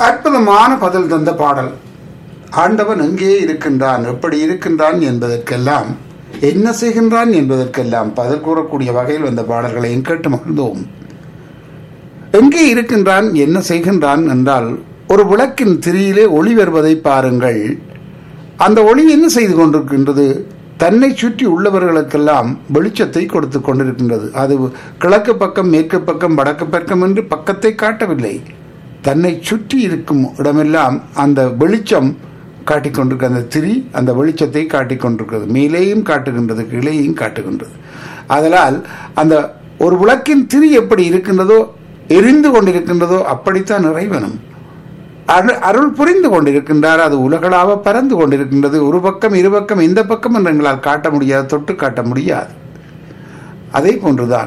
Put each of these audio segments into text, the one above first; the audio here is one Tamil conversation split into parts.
அற்புதமான பதில் தந்த பாடல் ஆண்டவன் எங்கே இருக்கின்றான் எப்படி இருக்கின்றான் என்பதற்கெல்லாம் என்ன செய்கின்றான் என்பதற்கெல்லாம் பதில் கூறக்கூடிய வகையில் வந்த பாடல்களையும் கேட்டு மகிழ்ந்தோம் எங்கே இருக்கின்றான் என்ன செய்கின்றான் என்றால் ஒரு விளக்கின் திரியிலே ஒளி வருவதை பாருங்கள் அந்த ஒளி என்ன செய்து கொண்டிருக்கின்றது தன்னை சுற்றி உள்ளவர்களுக்கெல்லாம் வெளிச்சத்தை கொடுத்து கொண்டிருக்கின்றது அது கிழக்கு பக்கம் மேற்கு பக்கம் வடக்கு பக்கம் என்று பக்கத்தை காட்டவில்லை தன்னை சுற்றி இருக்கும் இடமெல்லாம் அந்த வெளிச்சம் காட்டிக் கொண்டிருக்க அந்த திரி அந்த வெளிச்சத்தை காட்டிக் கொண்டிருக்கிறது மேலேயும் காட்டுகின்றது கீழேயும் காட்டுகின்றது அதனால் அந்த ஒரு விளக்கின் திரி எப்படி இருக்கின்றதோ எரிந்து கொண்டிருக்கின்றதோ அப்படித்தான் இறைவனும் அரு- அருள் புரிந்து கொண்டிருக்கின்றார் அது உலகளாவ பறந்து கொண்டிருக்கின்றது ஒரு பக்கம் இரு பக்கம் இந்த பக்கம் என்று எங்களால் காட்ட முடியாது தொட்டு காட்ட முடியாது அதே போன்றுதான்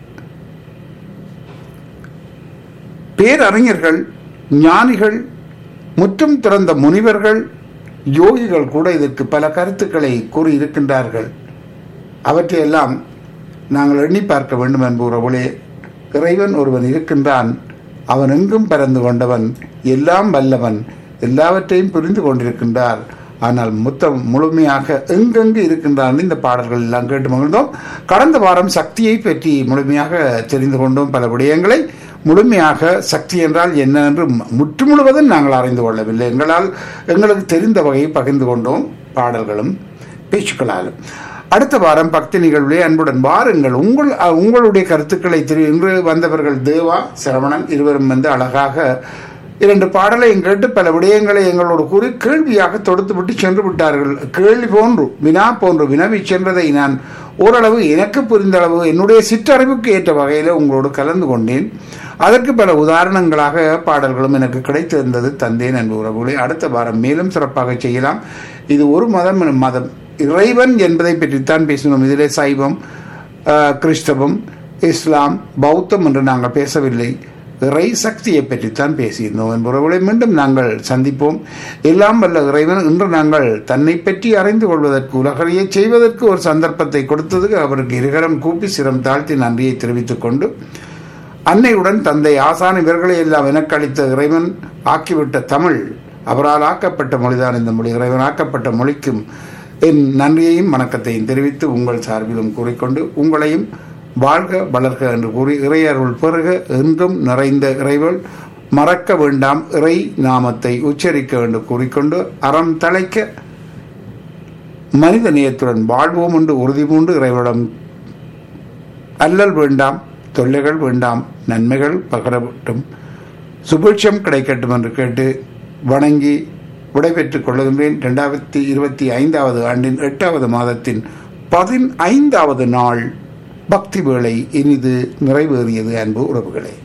பேரறிஞர்கள் ஞானிகள் முற்றும் திறந்த முனிவர்கள் யோகிகள் கூட இதற்கு பல கருத்துக்களை கூறியிருக்கின்றார்கள் அவற்றையெல்லாம் நாங்கள் எண்ணி பார்க்க வேண்டும் என்பவர்களே இறைவன் ஒருவன் இருக்கின்றான் அவன் எங்கும் பறந்து கொண்டவன் எல்லாம் வல்லவன் எல்லாவற்றையும் புரிந்து கொண்டிருக்கின்றார் ஆனால் மொத்தம் முழுமையாக எங்கெங்கு இருக்கின்றான் இந்த பாடல்கள் எல்லாம் கேட்டு மகிழ்ந்தோம் கடந்த வாரம் சக்தியை பற்றி முழுமையாக தெரிந்து கொண்டோம் பல விடயங்களை முழுமையாக சக்தி என்றால் என்ன என்று முற்று முழுவதும் நாங்கள் அறிந்து கொள்ளவில்லை எங்களால் எங்களுக்கு தெரிந்த வகையை பகிர்ந்து கொண்டோம் பாடல்களும் பேச்சுக்களாலும் அடுத்த வாரம் பக்தி நிகழ்விலே அன்புடன் வாருங்கள் உங்கள் அஹ், உங்களுடைய கருத்துக்களை திரு இன்று வந்தவர்கள் தேவா சரவணன் இருவரும் வந்து அழகாக இரண்டு பாடலையும் கேட்டு பல விடயங்களை எங்களோடு கூறி கேள்வியாக தொடுத்து விட்டு சென்று விட்டார்கள் கேள்வி போன்று வினா போன்று வினவி சென்றதை நான் ஓரளவு எனக்கு புரிந்த அளவு என்னுடைய சிற்றறிவுக்கு ஏற்ற வகையில் உங்களோடு கலந்து கொண்டேன் அதற்கு பல உதாரணங்களாக பாடல்களும் எனக்கு கிடைத்திருந்தது தந்தேன் என்பது உறவுகளை அடுத்த வாரம் மேலும் சிறப்பாக செய்யலாம் இது ஒரு மதம் எனும் மதம் இறைவன் என்பதை பற்றித்தான் பேசினோம் இதிலே சைவம் ஆஹ், கிறிஸ்தவம் இஸ்லாம் பௌத்தம் என்று நாங்கள் பேசவில்லை இறை சக்தியை பற்றித்தான் பேசியிருந்தோம் என்பவர்களை மீண்டும் நாங்கள் சந்திப்போம் எல்லாம் வல்ல இறைவன் இன்று நாங்கள் தன்னை பற்றி அறிந்து கொள்வதற்கு உலகறியை செய்வதற்கு ஒரு சந்தர்ப்பத்தை கொடுத்ததுக்கு அவருக்கு இருகரம் கூப்பி சிரம் தாழ்த்தி நன்றியை தெரிவித்துக் கொண்டு அன்னையுடன் தந்தை ஆசான் இவர்களை எல்லாம் எனக்கு அளித்த இறைவன் ஆக்கிவிட்ட தமிழ் அவரால் ஆக்கப்பட்ட மொழிதான் இந்த மொழி இறைவன் ஆக்கப்பட்ட மொழிக்கும் என் நன்றியையும் வணக்கத்தையும் தெரிவித்து உங்கள் சார்பிலும் கூறிக்கொண்டு உங்களையும் வாழ்க வளர்க என்று கூறி இறையருள் பெருக என்றும் நிறைந்த இறைவள் மறக்க வேண்டாம் இறை நாமத்தை உச்சரிக்க வேண்டும் கூறிக்கொண்டு அறம் தழைக்க மனித நேயத்துடன் வாழ்வோம் என்று உறுதி பூண்டு இறைவனிடம் அல்லல் வேண்டாம் தொல்லைகள் வேண்டாம் நன்மைகள் பகரட்டும் சுபிட்சம் கிடைக்கட்டும் என்று கேட்டு வணங்கி விடைபெற்றுக் கொள்ளுகின்றேன் இரண்டாயிரத்தி இருபத்தி ஐந்தாவது ஆண்டின் எட்டாவது மாதத்தின் பதினைந்தாவது நாள் பக்தி வேளை இனிது நிறைவேறியது அன்பு உறவுகளே